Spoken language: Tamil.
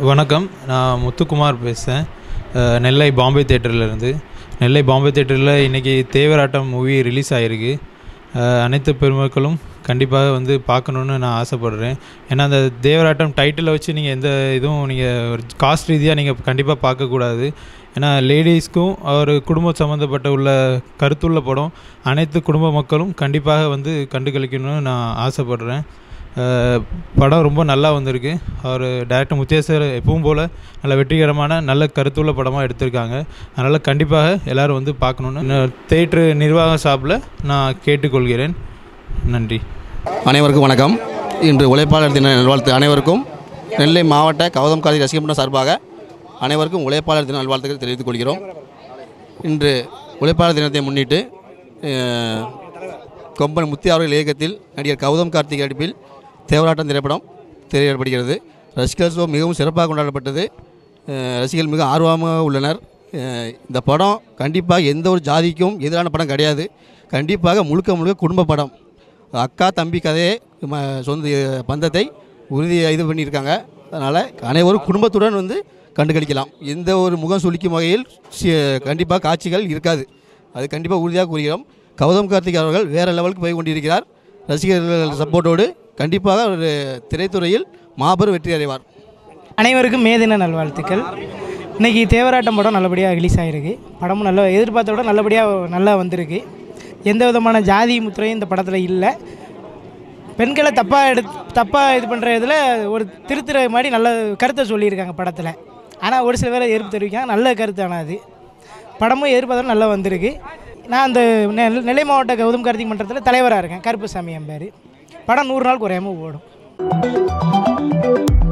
வணக்கம் நான் முத்துக்குமார் பேசுகிறேன் அஹ், நெல்லை பாம்பே தேட்டர்லேருந்து நெல்லை பாம்பே தேட்டரில் இன்றைக்கி தேவராட்டம் மூவி ரிலீஸ் ஆகிருக்கு அஹ், அனைத்து பெருமக்களும் கண்டிப்பாக வந்து பார்க்கணுன்னு நான் ஆசைப்படுறேன் ஏன்னா அந்த தேவராட்டம் டைட்டிலை வச்சு நீங்கள் எந்த இதுவும் நீங்கள் ஒரு காஸ்ட் ரீதியாக நீங்கள் கண்டிப்பாக பார்க்கக்கூடாது ஏன்னா லேடிஸ்க்கும் ஒரு குடும்பம் சம்மந்தப்பட்ட உள்ள கருத்துள்ள படம் அனைத்து குடும்ப மக்களும் கண்டிப்பாக வந்து கண்டுகளிக்கணும்னு நான் ஆசைப்படுறேன் அஹ் படம் ரொம்ப நல்லா வந்திருக்கு அவர் டேரக்டர் முத்தியாசர் எப்பவும் போல் நல்ல வெற்றிகரமான நல்ல கருத்துள்ள படமாக எடுத்திருக்காங்க அதனால் கண்டிப்பாக எல்லோரும் வந்து பார்க்கணுன்னு தேட்ரு நிர்வாக சார்பில் நான் கேட்டுக்கொள்கிறேன் நன்றி அனைவருக்கும் வணக்கம் இன்று உழைப்பாளர் தின நல்வாழ்த்து அனைவருக்கும் நெல்லை மாவட்ட கௌதம் காதி ரசிகர் மன்றம் சார்பாக அனைவருக்கும் உழைப்பாளர் தின நல்வாழ்த்துக்கள் தெரிவித்துக் கொள்கிறோம் இன்று உழைப்பாளர் தினத்தை முன்னிட்டு அஹ், கொம்பன் முத்தி அவர்கள் இயக்கத்தில் நடிகர் கௌதம் கார்த்திக் நடிப்பில் தேவராட்டம் திரைப்படம் திரையிடப்படுகிறது ரசிகர் ஷோ மிகவும் சிறப்பாக கொண்டாடப்பட்டது அஹ், ரசிகர்கள் மிக ஆர்வமாக உள்ளனர் அஹ், இந்த படம் கண்டிப்பாக எந்த ஒரு ஜாதிக்கும் எதிரான படம் கிடையாது கண்டிப்பாக முழுக்க முழுக்க குடும்ப படம் அக்கா தம்பி கதையை ம- சொந்த பந்தத்தை உறுதி இது பண்ணியிருக்காங்க அதனால் அனைவரும் குடும்பத்துடன் வந்து கண்டுகளிக்கலாம் எந்த ஒரு முகம் சுளிக்கும் வகையில் சி- கண்டிப்பாக காட்சிகள் இருக்காது அது கண்டிப்பாக உறுதியாக கூறுகிறோம் கௌதம் கார்த்திக் அவர்கள் வேறு லெவலுக்கு போய் கொண்டிருக்கிறார் ரசிகர்கள் சப்போர்ட்டோடு கண்டிப்பாக ஒரு திரைத்துறையில் மாபெரும் வெற்றி அடைவார் அனைவருக்கும் மே தின நல்வாழ்த்துக்கள் இன்றைக்கி தேவராட்டம் படம் நல்லபடியாக ரிலீஸ் ஆகிருக்கு படமும் நல்ல எதிர்பார்த்த விட நல்லபடியாக நல்லா வந்திருக்கு எந்த விதமான ஜாதி முத்திரையும் இந்த படத்தில் இல்லை பெண்களை தப்பாக எடு தப்பாக இது பண்ணுற இதில் ஒரு திருத்துற மாதிரி நல்ல கருத்தை சொல்லியிருக்காங்க படத்தில் ஆனால் ஒரு சில பேரை எதிர்ப்பு தெரிவிக்காங்க நல்ல கருத்து ஆனால் அது படமும் எதிர்பார்த்தாலும் நல்லா வந்திருக்கு நான் அந்த நெ- நெல்லை மாவட்ட கௌதம் கார்த்திக் மன்றத்தில் தலைவராக இருக்கேன் கருப்புசாமி என் பேர் படம் நூறு நாள் குறையாமல் ஓடும்